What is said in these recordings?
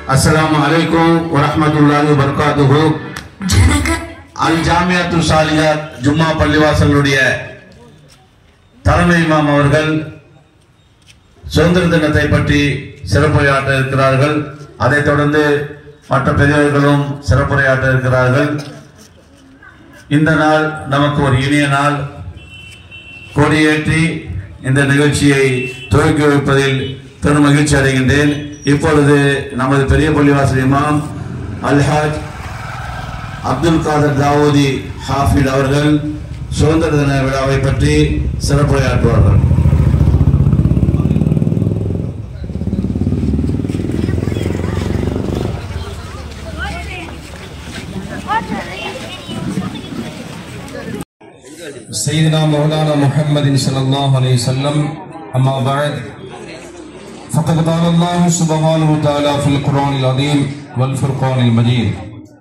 அஸ்ஸலாமு அலைக்கும் வரஹ்மத்துல்லாஹி வபரகாத்துஹு அல் ஜாமியாத்து சாலியாத் ஜும்மா பள்ளிவாசலுடைய தலைமை இமாம் அவர்கள் சுதந்திர தினத்தை பற்றி சிறப்புரையாற்ற இருக்கிறார்கள் அதைத் தொடர்ந்து மற்ற பெரியவர்களும் சிறப்புரையாற்ற இருக்கிறார்கள் இந்த நாள் நமக்கு ஒரு இனிய நாள் கொடியேற்றி இந்த நிகழ்ச்சியை துவக்கி வைப்பதில் பெரும் மகிழ்ச்சி அடைகின்றேன் இப்பொழுது நமது பெரிய பள்ளிவாசல் இமாம் அல்ஹாஜ் அப்துல் காதர் தாவூதி ஹாஃபில் அவர்கள் சுதந்திர தின விழாவை பற்றி சிறப்புரையாற்றுவார்கள் سيدنا مولانا محمد صلى الله عليه وسلم أما بعد فقد قال الله سبحانه وتعالى في القرآن العظيم والفرقان المجيد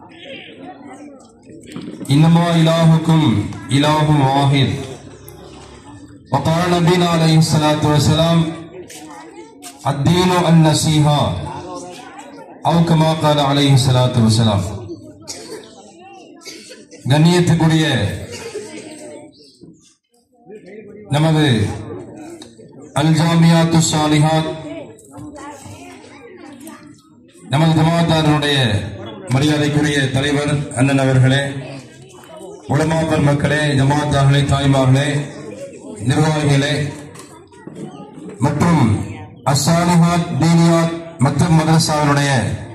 إنما إلهكم إله واحد وقال نبينا عليه الصلاة والسلام الدين النصيحة أو كما قال عليه الصلاة والسلام கண்ணியத்துக்குரிய நமது அல் ஜாமியாத்து சாலிஹாத் நமது ஜமாத்தாரனுடைய மரியாதைக்குரிய தலைவர் அண்ணன் அவர்களே உலமாக்கல் மக்களே ஜமாத்தார்களே தாய்மார்களே நிர்வாகிகளே மற்றும் அசாலிஹாத் தீனியாத் மற்றும் மதரசாவினுடைய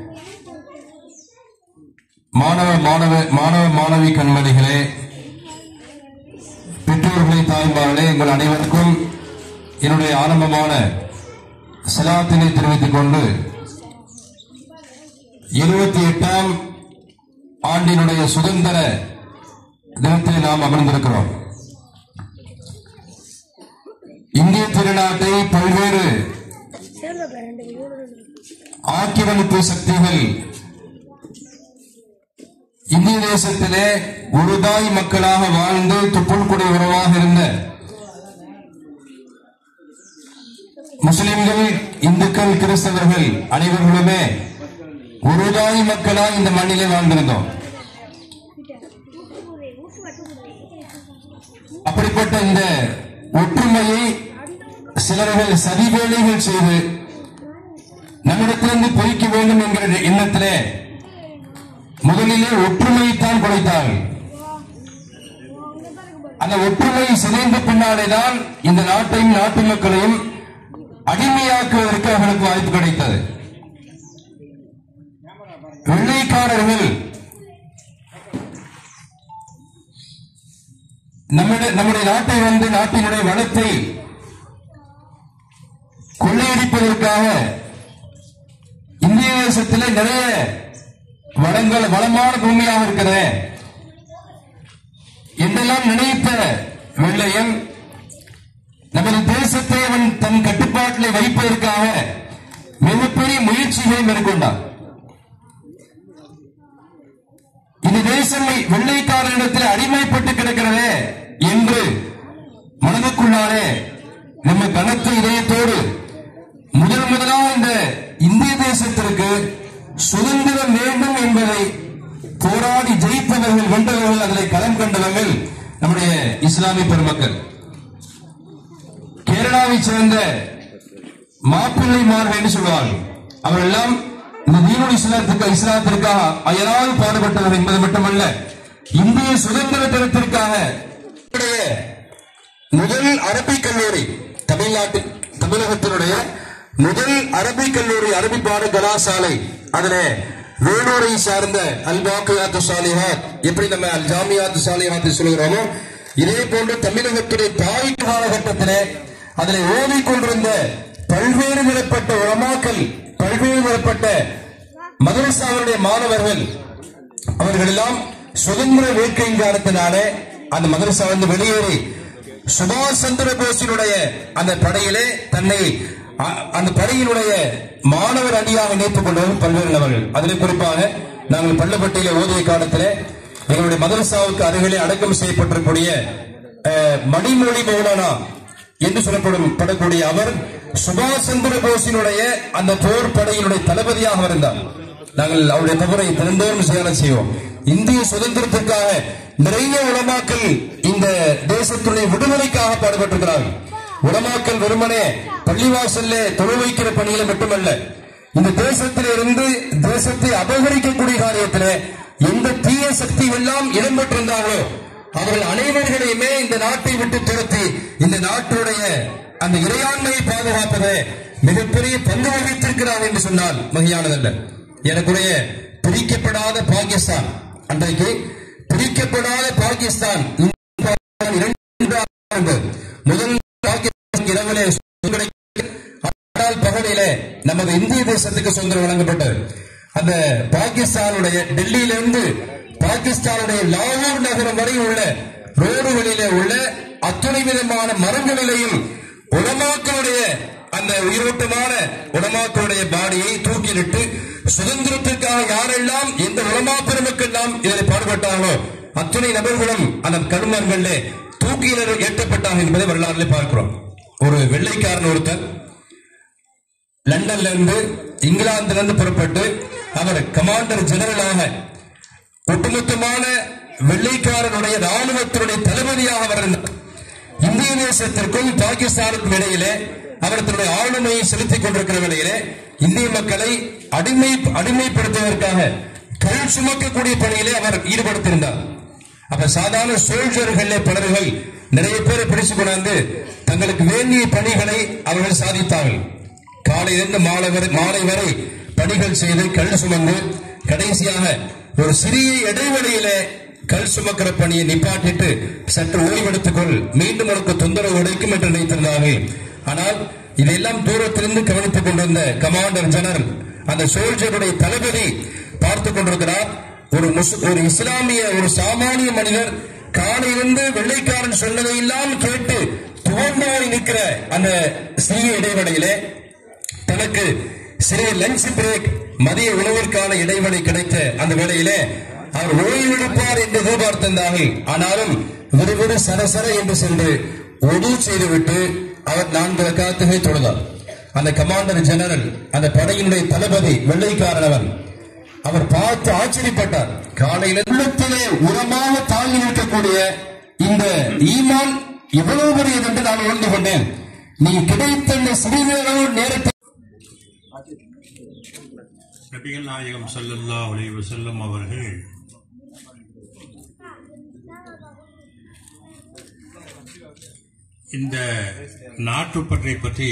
மாணவ மாணவ மாணவ மாணவி கண்மணிகளே பெற்றோர்களை தாய்மார்களே உங்கள் அனைவருக்கும் என்னுடைய ஆரம்பமான சலாத்தினை தெரிவித்துக் கொண்டு இருபத்தி எட்டாம் ஆண்டினுடைய சுதந்திர தினத்தில் நாம் அமர்ந்திருக்கிறோம் இந்திய திருநாட்டை பல்வேறு ஆக்கிரமிப்பு சக்திகள் இந்திய தேசத்திலே ஒரு தாய் மக்களாக வாழ்ந்து துப்புள்குடி உறவாக இருந்த முஸ்லிம்கள் இந்துக்கள் கிறிஸ்தவர்கள் அனைவர்களுமே ஒரு தாய் மக்களா இந்த மண்ணிலே வாழ்ந்திருந்தோம் அப்படிப்பட்ட இந்த ஒற்றுமையை சிலர்கள் சதிவேலைகள் செய்து நம்மிடத்திலிருந்து பொய்க்க வேண்டும் என்கிற எண்ணத்திலே முதலிலே ஒற்றுமையைத்தான் குலைத்தார்கள் அந்த ஒற்றுமை சிதைந்த பின்னாலேதான் இந்த நாட்டையும் நாட்டு மக்களையும் அடிமையாக்குவதற்கு அவர்களுக்கு வாய்ப்பு கிடைத்தது வெள்ளைக்காரர்கள் நம்முடைய நம்முடைய நாட்டை வந்து நாட்டினுடைய வளத்தை கொள்ளையடிப்பதற்காக இந்திய தேசத்திலே நிறைய வளங்கள் வளமான பூமியாக இருக்கிறது என்றெல்லாம் நினைத்த வெள்ளையன் நமது தேசத்தை அவன் தன் கட்டுப்பாட்டில் வைப்பதற்காக மிகப்பெரிய முயற்சிகளை மேற்கொண்டான் இந்த தேசம் வெள்ளைக்காரனிடத்தில் அடிமைப்பட்டு கிடக்கிறதே என்று மனதுக்குள்ளாலே நம்ம கனத்த இதயத்தோடு முதல் முதலாக இந்த இந்திய தேசத்திற்கு சுதந்திரம் வேண்டும் என்பதை போராடி ஜெயித்தவர்கள் வென்றவர்கள் அதில் களம் கண்டவர்கள் நம்முடைய இஸ்லாமிய பெருமக்கள் கேரளாவை சேர்ந்த மாப்பிள்ளைமார்கள் என்று சொல்வார்கள் அவர்கள் எல்லாம் இந்த தீனுல் இஸ்லாத்துக்கு இஸ்லாத்திற்காக அயரால் பாடுபட்டவர் என்பது மட்டுமல்ல இந்திய சுதந்திர தினத்திற்காக முதல் அரபிக் கல்லூரி தமிழ்நாட்டில் தமிழகத்தினுடைய முதல் அரபிக் கல்லூரி அரபி பாட கலாசாலை அதிலே வேலூரை சார்ந்த அல் பாக்கியாத்து சாலிஹாத் எப்படி நம்ம அல் ஜாமியாத்து சாலிஹாத் சொல்கிறோமோ இதே போன்று தமிழகத்துடைய தாய் காலகட்டத்திலே அதில் ஓதிக்கொண்டிருந்த பல்வேறு விதப்பட்ட உலமாக்கள் பல்வேறு விதப்பட்ட மதரசாவுடைய மாணவர்கள் அவர்கள் எல்லாம் சுதந்திர வேட்கையின் காரணத்தினாலே அந்த மதரசா வந்து வெளியேறி சுபாஷ் சந்திர போஸினுடைய அந்த படையிலே தன்னை அ- அந்த படையினுடைய மாணவர் அணியாக இணைத்துக் கொண்டவர் பல்வேறு நபர்கள் அதில் குறிப்பாக நாங்கள் பள்ளப்பட்டியில ஓதிய காலத்திலே எங்களுடைய மதரசாவுக்கு அருகிலே அடக்கம் செய்யப்பட்டிருக்கூடிய அஹ், மணிமொழி மௌலானா என்று சொல்லப்படும் படக்கூடிய அவர் சுபாஷ் சந்திர போஸினுடைய அந்த போர் படையினுடைய தளபதியாக இருந்தார் நாங்கள் அவருடைய கபரை தினந்தோறும் சியாரம் செய்வோம் இந்திய சுதந்திரத்திற்காக நிறைய உலமாக்கள் இந்த தேசத்துடைய விடுதலைக்காக பாடுபட்டிருக்கிறார்கள் உலமாக்கள் வெறுமனே பள்ளிவாசல்ல தொழு வைக்கிற பணியில மட்டுமல்ல இந்த தேசத்திலிருந்து தேசத்தை அபகரிக்கக்கூடிய காரியத்திலே எந்த தீய சக்தி எல்லாம் இடம்பெற்றிருந்தார்களோ அவர்கள் அனைவர்களையுமே இந்த நாட்டை விட்டு துரத்தி இந்த நாட்டுடைய அந்த இறையாண்மையை பாதுகாப்பது மிகப்பெரிய பங்கு வகித்திருக்கிறார் என்று சொன்னால் மகியானதல்ல எனக்குடைய பிரிக்கப்படாத பாகிஸ்தான் அன்றைக்கு பிரிக்கப்படாத பாகிஸ்தான் இரண்டு முதல் பாகிஸ்தான் இரவிலே சுதந்திரம் ஆனால் பகலிலே நமது இந்திய தேசத்துக்கு சுதந்திரம் வழங்கப்பட்டது அந்த பாகிஸ்தானுடைய டெல்லியிலிருந்து பாகிஸ்தானுடைய லாகூர் நகரம் வரை உள்ள ரோடுகளிலே உள்ள அத்துணை விதமான மரங்களிலேயும் உலமாக்களுடைய அந்த உயிரோட்டமான உலமாக்களுடைய பாடியை தூக்கிலிட்டு சுதந்திரத்திற்காக யாரெல்லாம் எந்த உலமா பெருமக்கெல்லாம் இதில் பாடுபட்டார்களோ அத்துணை நபர்களும் அந்த கருமங்களிலே தூக்கினர் ஏற்றப்பட்டாங்க என்பதை வரலாறுல பார்க்கிறோம் ஒரு வெள்ளைக்காரன் ஒருத்தர் லண்டன்ல இருந்து இங்கிலாந்துல இருந்து புறப்பட்டு அவர் கமாண்டர் ஜெனரலாக ஒட்டுமொத்தமான வெள்ளைக்காரனுடைய ராணுவத்தினுடைய தளபதியாக அவர் இருந்தார் இந்திய தேசத்திற்கும் பாகிஸ்தானுக்கும் இடையிலே அவர் தன்னுடைய ஆளுமையை செலுத்திக் கொண்டிருக்கிற வேளையிலே இந்திய மக்களை அடிமை அடிமைப்படுத்துவதற்காக கல் சுமக்கக்கூடிய பணியிலே அவர் ஈடுபடுத்தியிருந்தார் அப்ப சாதாரண சோல்ஜர்களே பலர்கள் நிறைய பேரை பிடிச்சு கொண்டாந்து தங்களுக்கு வேண்டிய பணிகளை அவர்கள் சாதித்தார்கள் காலையிலிருந்து மாலை வரை மாலை வரை பணிகள் செய்து கல் சுமந்து கடைசியாக ஒரு சிறிய இடைவெளியிலே கல் சுமக்கிற பணியை நிப்பாட்டிட்டு சற்று ஓய்வெடுத்துக் கொள் மீண்டும் உனக்கு தொந்தரவு உடைக்கும் என்று நினைத்திருந்தார்கள் ஆனால் இதெல்லாம் தூரத்திலிருந்து கவனித்துக் கொண்டிருந்த கமாண்டர் ஜெனரல் அந்த சோல்ஜருடைய தளபதி பார்த்துக் கொண்டிருக்கிறார் ஒரு முஸ்- ஒரு இஸ்லாமிய ஒரு சாமானிய மனிதர் காலையிலிருந்து வெள்ளைக்காரன் சொன்னதையெல்லாம் கேட்டு துவண்டு போய் நிற்கிற அந்த சிறிய இடைவெளியிலே தனக்கு சிறிய லஞ்ச் பிரேக் மதிய உணவிற்கான இடைவெளி கிடைத்த அந்த வேளையிலே அவர் ஓய்வெடுப்பார் என்று எதிர்பார்த்திருந்தார்கள் ஆனாலும் விறுவிறு சரசர என்று சென்று ஒடு செய்துவிட்டு அவர் நான்கு ரக்காத்துகளை தொழுதார் அந்த கமாண்டர் ஜெனரல் அந்த படையினுடைய தளபதி வெள்ளைக்காரன் அவர் அவர் பார்த்து ஆச்சரியப்பட்டார் காலையில உள்ளத்திலே உரமாக தாங்கி நிற்கக்கூடிய இந்த ஈமான் எவ்வளவு பெரியது என்று நான் உணர்ந்து கொண்டேன் நீ கிடைத்த இந்த சிறிய அளவு நேரத்தை நபிகள் நாயகம் ஸல்லல்லாஹு அலைஹி வஸல்லம் அவர்கள் இந்த நாட்டுப்பற்றை பற்றி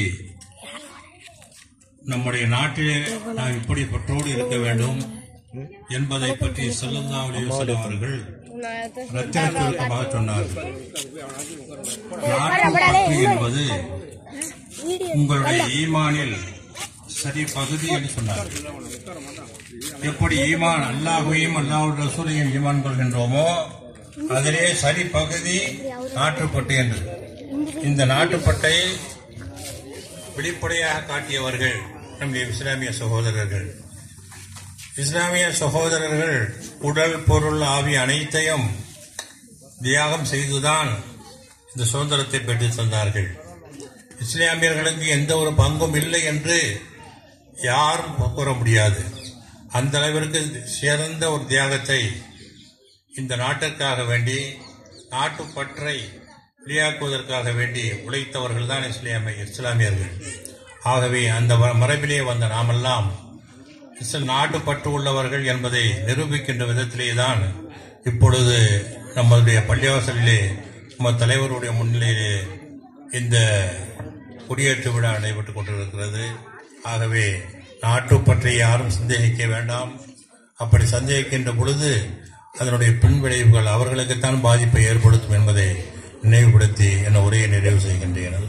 நம்முடைய நாட்டிலே நாம் இப்படி பற்றோடு இருக்க வேண்டும் என்பதை பற்றி ஸல்லல்லாஹு அலைஹி வஸல்லம் அவர்கள் ரத்தின சுருக்கமாக சொன்னார்கள் நாட்டுப்பற்று என்பது உங்களுடைய ஈமானில் சரி பகுதி என்று சொன்னார்கள் எப்படி ஈமான் அல்லாஹையும் அல்லாஹ் ரசூலையும் ஈமான் கொள்கின்றோமோ அதிலே சரி பகுதி நாட்டுப்பட்டு என்று இந்த நாட்டுப்பட்டை வெளிப்படையாக காட்டியவர்கள் நம்முடைய இஸ்லாமிய சகோதரர்கள் இஸ்லாமிய சகோதரர்கள் உடல் பொருள் ஆவி அனைத்தையும் தியாகம் செய்துதான் இந்த சுதந்திரத்தை பெற்றுத் தந்தார்கள் இஸ்லாமியர்களுக்கு எந்த ஒரு பங்கும் இல்லை என்று யாரும் கூற முடியாது அந்த அளவிற்கு சிறந்த ஒரு தியாகத்தை இந்த நாட்டிற்காக வேண்டி நாட்டுப்பற்றை வெளியாக்குவதற்காக வேண்டி உழைத்தவர்கள் தான் இஸ்லாமிய இஸ்லாமியர்கள் ஆகவே அந்த வ- மரபிலே வந்த நாமெல்லாம் இஸ்ல- நாட்டுப்பற்று உள்ளவர்கள் என்பதை நிரூபிக்கின்ற விதத்திலே தான் இப்பொழுது நம்முடைய பள்ளிவாசலிலே நம்ம தலைவருடைய முன்னிலையிலே இந்த குடியேற்று விழா நடைபெற்றுக் கொண்டிருக்கிறது ஆகவே நாட்டுப்பற்றை யாரும் சந்தேகிக்க வேண்டாம் அப்படி சந்தேகிக்கின்ற பொழுது அதனுடைய பின்விளைவுகள் அவர்களுக்குத்தான் பாதிப்பை ஏற்படுத்தும் என்பதை நினைவுபடுத்தி என் உரையை நிறைவு செய்கின்றேன்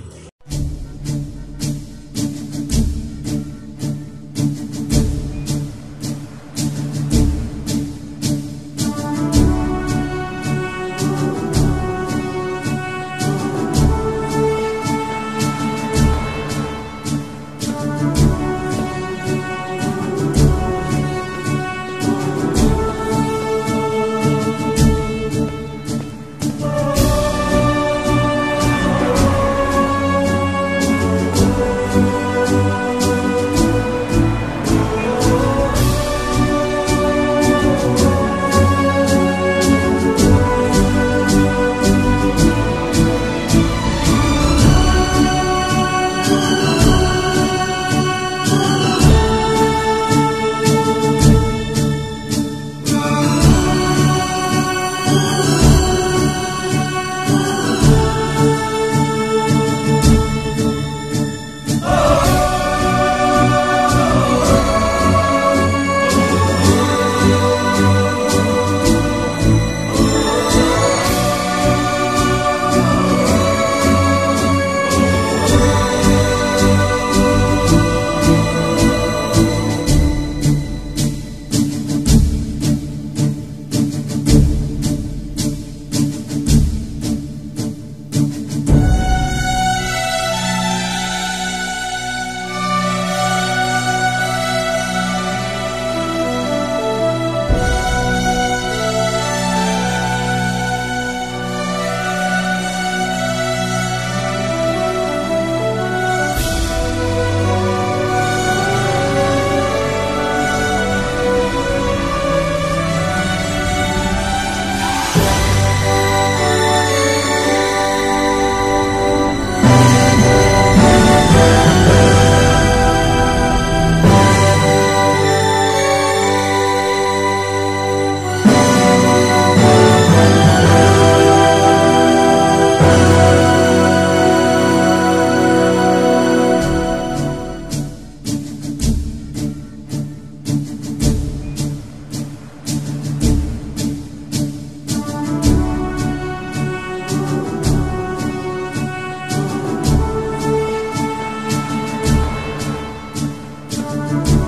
Thank